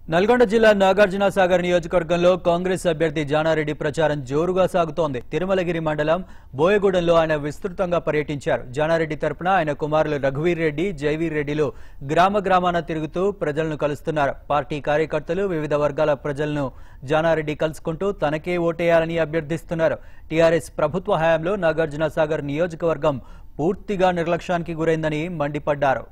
నల్గొండ జిల్లా నాగార్జున సాగర్ నియోజకవర్గంలో కాంగ్రెస్ అభ్యర్థి జానారెడ్డి ప్రచారం జోరుగా సాగుతోంది తిరుమలగిరి మండలం బోయగూడెంలో ఆయన విస్తృతంగా పర్యటించారు జానారెడ్డి తరపున ఆయన కుమారులు రఘువీర్ రెడ్డి జైవీర్ రెడ్డిలు గ్రామ గ్రామాన తిరుగుతూ ప్రజలను కలుస్తున్నారు పార్టీ కార్యకర్తలు వివిధ వర్గాల ప్రజలను జానారెడ్డి కలుసుకుంటూ తనకే ఓటేయాలని అభ్యర్థిస్తున్నారు టీఆర్ఎస్ ప్రభుత్వ హయాంలో నాగార్జున సాగర్ నియోజకవర్గం పూర్తిగా నిర్లక్ష్యానికి గురైందని మండిపడ్డారు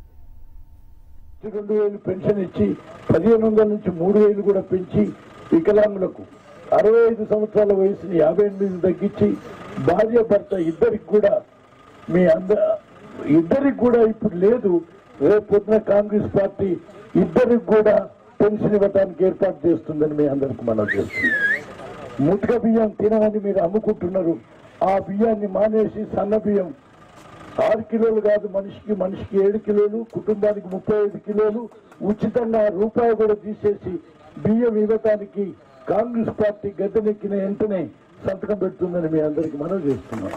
రెండు వేలు పెన్షన్ ఇచ్చి పదిహేను వందల నుంచి మూడు వేలు కూడా పెంచి వికలాంగులకు అరవై ఐదు సంవత్సరాల వయసుని యాభై ఎనిమిది తగ్గించి భార్య భర్త ఇద్దరికి కూడా మీ అంద ఇద్దరికి కూడా ఇప్పుడు లేదు రేపు పొద్దున కాంగ్రెస్ పార్టీ ఇద్దరికి కూడా పెన్షన్ ఇవ్వడానికి ఏర్పాటు చేస్తుందని మీ అందరికి మనం చేస్తుంది ముట్క బియ్యం తినమని మీరు అమ్ముకుంటున్నారు ఆ బియ్యాన్ని మానేసి సన్న బియ్యం ఆరు కిలోలు కాదు మనిషికి మనిషికి ఏడు కిలోలు కుటుంబానికి ముప్పై ఐదు కిలోలు ఉచితంగా రూపాయి కూడా తీసేసి బియ్యం ఇవ్వటానికి కాంగ్రెస్ పార్టీ గద్దెనెక్కిన వెంటనే సంతకం పెడుతుందని మీ అందరికి మనం చేస్తున్నాం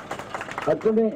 అట్లనే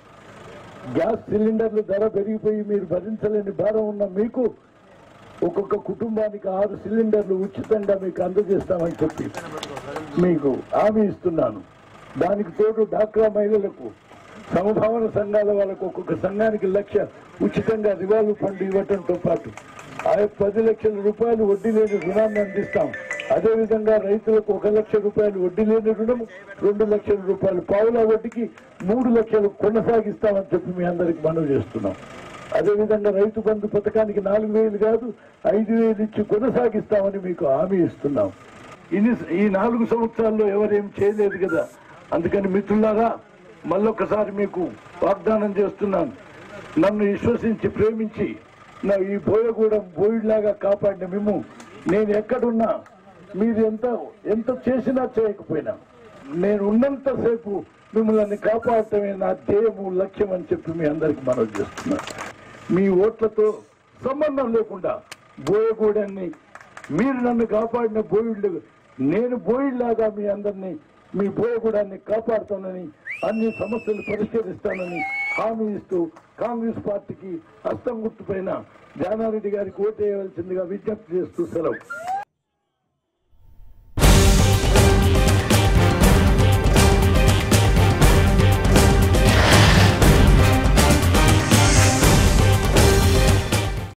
గ్యాస్ సిలిండర్లు ధర పెరిగిపోయి మీరు భరించలేని భారం ఉన్న మీకు ఒక్కొక్క కుటుంబానికి ఆరు సిలిండర్లు ఉచితంగా మీకు అందజేస్తామని చెప్పి మీకు హామీ ఇస్తున్నాను దానికి తోడు డాక్రా మహిళలకు సమభావన సంఘాల వాళ్ళకు ఒక్కొక్క సంఘానికి లక్ష ఉచితంగా రివాల్వ్ ఫండ్ ఇవ్వటంతో పాటు ఆ పది లక్షల రూపాయలు వడ్డీ లేని రుణాన్ని అందిస్తాం అదేవిధంగా రైతులకు ఒక లక్ష రూపాయలు వడ్డీ లేని రుణం రెండు లక్షల రూపాయలు పావుల వడ్డీకి మూడు లక్షలు కొనసాగిస్తామని చెప్పి మీ అందరికి మనవి చేస్తున్నాం అదేవిధంగా రైతు బంధు పథకానికి నాలుగు వేలు కాదు ఐదు వేలు ఇచ్చి కొనసాగిస్తామని మీకు హామీ ఇస్తున్నాం ఇన్ని ఈ నాలుగు సంవత్సరాల్లో ఎవరేం చేయలేదు కదా అందుకని మిత్రులారా మళ్ళొకసారి మీకు వాగ్దానం చేస్తున్నాను నన్ను విశ్వసించి ప్రేమించి నా ఈ బోయగూడెం బోయిలాగా కాపాడిన మేము నేను ఎక్కడున్నా మీరు ఎంత ఎంత చేసినా చేయకపోయినా నేను ఉన్నంతసేపు మిమ్మల్ని కాపాడటమే నా ధ్యేయము లక్ష్యం అని చెప్పి మీ అందరికి మనవి చేస్తున్నాను మీ ఓట్లతో సంబంధం లేకుండా బోయగూడెన్ని మీరు నన్ను కాపాడిన బోయిళ్ళు నేను బోయిల్లాగా మీ అందరినీ మీ బోయగూడాన్ని కాపాడుతానని అన్ని సమస్యలు పరిష్కరిస్తానని హామీ ఇస్తూ కాంగ్రెస్ పార్టీకి హస్తం గుర్తుపైన జానారెడ్డి గారికి ఓటేయవలసిందిగా విజ్ఞప్తి చేస్తూ సెలవు